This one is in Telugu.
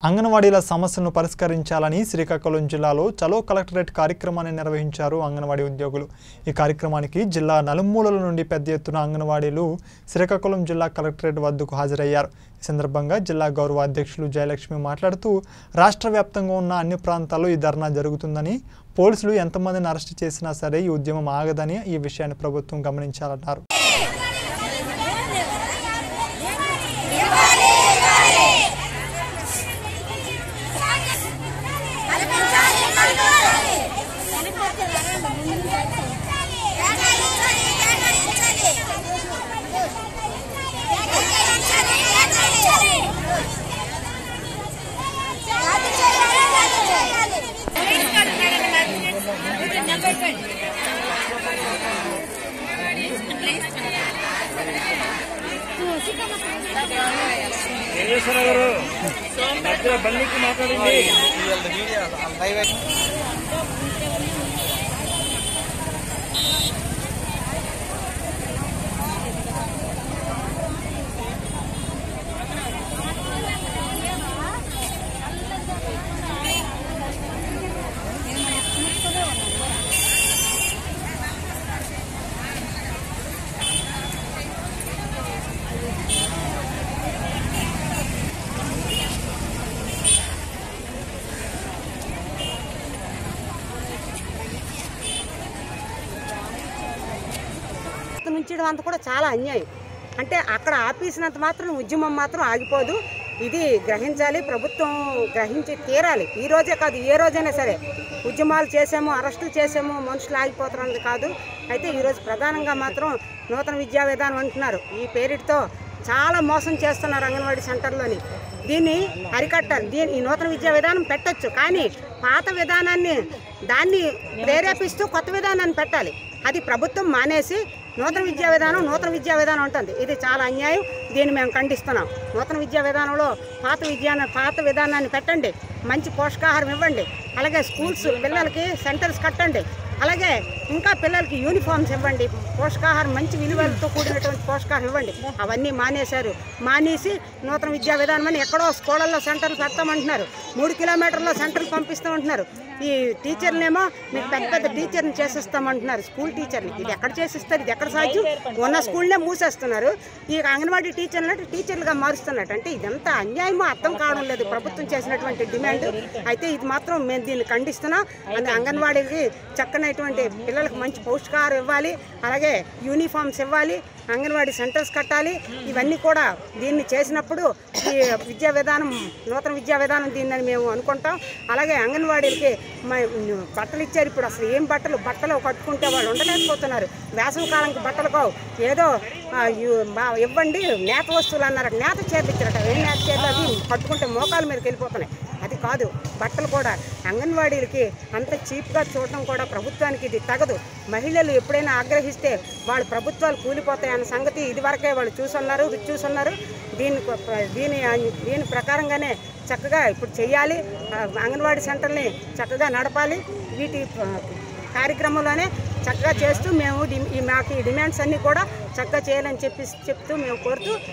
అంగన్వాడీల సమస్యలను పరిష్కరించాలని శ్రీకాకుళం జిల్లాలో చలో కలెక్టరేట్ కార్యక్రమాన్ని నిర్వహించారు అంగన్వాడీ ఉద్యోగులు ఈ కార్యక్రమానికి జిల్లా నలుమూలల నుండి పెద్ద ఎత్తున అంగన్వాడీలు శ్రీకాకుళం జిల్లా కలెక్టరేట్ వద్దకు హాజరయ్యారు ఈ సందర్భంగా జిల్లా గౌరవ అధ్యక్షులు జయలక్ష్మి మాట్లాడుతూ రాష్ట్ర వ్యాప్తంగా ఉన్న అన్ని ప్రాంతాల్లో ఈ ధర్నా జరుగుతుందని పోలీసులు ఎంతమందిని అరెస్ట్ చేసినా సరే ఈ ఉద్యమం ఆగదని ఈ విషయాన్ని ప్రభుత్వం గమనించాలన్నారు వెంకటేశ్వర గారు మధ్య బండికి మాట్లాడింది నుంచడం అంత కూడా చాలా అన్యాయం అంటే అక్కడ ఆపేసినంత మాత్రం ఉద్యమం మాత్రం ఆగిపోదు ఇది గ్రహించాలి ప్రభుత్వం గ్రహించి తీరాలి ఈ రోజే కాదు ఏ రోజైనా సరే ఉద్యమాలు చేసాము అరెస్టులు చేసాము మనుషులు ఆగిపోతున్నది కాదు అయితే ఈరోజు ప్రధానంగా మాత్రం నూతన విద్యా విధానం అంటున్నారు ఈ పేరిటితో చాలా మోసం చేస్తున్నారు అంగన్వాడీ సెంటర్లోని దీన్ని అరికట్టాలి దీని ఈ నూతన విద్యా విధానం పెట్టొచ్చు కానీ పాత విధానాన్ని దాన్ని ప్రేరేపిస్తూ కొత్త విధానాన్ని పెట్టాలి అది ప్రభుత్వం మానేసి నూతన విద్యా విధానం నూతన విద్యా విధానం ఉంటుంది ఇది చాలా అన్యాయం దీన్ని మేము ఖండిస్తున్నాం నూతన విద్యా విధానంలో పాత విద్యా పాత విధానాన్ని పెట్టండి మంచి పోషకాహారం ఇవ్వండి అలాగే స్కూల్స్ పిల్లలకి సెంటర్స్ కట్టండి అలాగే ఇంకా పిల్లలకి యూనిఫామ్స్ ఇవ్వండి పోషకాహారం మంచి విలువలతో కూడినటువంటి పోషకాహారం ఇవ్వండి అవన్నీ మానేశారు మానేసి నూతన విద్యా విధానం అని ఎక్కడో స్కూళ్ళల్లో సెంటర్లు పెడతామంటున్నారు మూడు కిలోమీటర్ల సెంటర్లు పంపిస్తామంటున్నారు ఈ టీచర్నేమో మీకు పెద్ద పెద్ద టీచర్ని చేసిస్తామంటున్నారు స్కూల్ టీచర్ని ఇది ఎక్కడ చేసిస్తారు ఇది ఎక్కడ సాధ్యం ఉన్న స్కూల్నే మూసేస్తున్నారు ఈ అంగన్వాడీ టీచర్లు టీచర్లుగా మారుస్తున్నట్టు అంటే ఇదంతా అన్యాయమో అర్థం కావడం లేదు ప్రభుత్వం చేసినటువంటి డిమాండ్ అయితే ఇది మాత్రం మేము దీన్ని ఖండిస్తున్నాం అది అంగన్వాడీకి చక్కనటువంటి పిల్లలకు మంచి పౌష్టికాహారం ఇవ్వాలి అలాగే యూనిఫామ్స్ ఇవ్వాలి అంగన్వాడీ సెంటర్స్ కట్టాలి ఇవన్నీ కూడా దీన్ని చేసినప్పుడు ఈ విద్యా విధానం నూతన విద్యా విధానం దీన్ని మేము అనుకుంటాం అలాగే అంగన్వాడీలకి మ- బట్టలు ఇచ్చారు ఇప్పుడు అసలు ఏం బట్టలు బట్టలు కట్టుకుంటే వాళ్ళు ఉండలేకపోతున్నారు వేసవి కాలంకి బట్టలు కావు ఏదో ఆ, యు- బా- ఇవ్వండి నేత వస్తువులు అన్నారు నేత చీరలు ఇచ్చారట ఏ నేత చీరలు అవి కట్టుకుంటే మోకాల మీదకి వెళ్ళిపోతున్నాయి అది కాదు బట్టలు కూడా అంగన్వాడీలకి అంత చీప్గా చూడటం కూడా ప్రభుత్వానికి ఇది తగదు మహిళలు ఎప్పుడైనా ఆగ్రహిస్తే వాళ్ళ ప్రభుత్వాలు కూలిపోతాయన్న సంగతి ఇదివరకే వాళ్ళు చూసున్నారు రుచి చూసున్నారు దీని ప్ర- దీని దీని ప్రకారంగానే చక్కగా ఇప్పుడు చెయ్యాలి ఆ, అంగన్వాడీ సెంటర్ని చక్కగా నడపాలి వీటి ఆ, కార్యక్రమంలోనే చక్కగా చేస్తూ మేము డి- ఈ మాకు ఈ డిమాండ్స్ అన్నీ కూడా చక్కగా చేయాలని చెప్పి చెప్తూ మేము కోరుతూ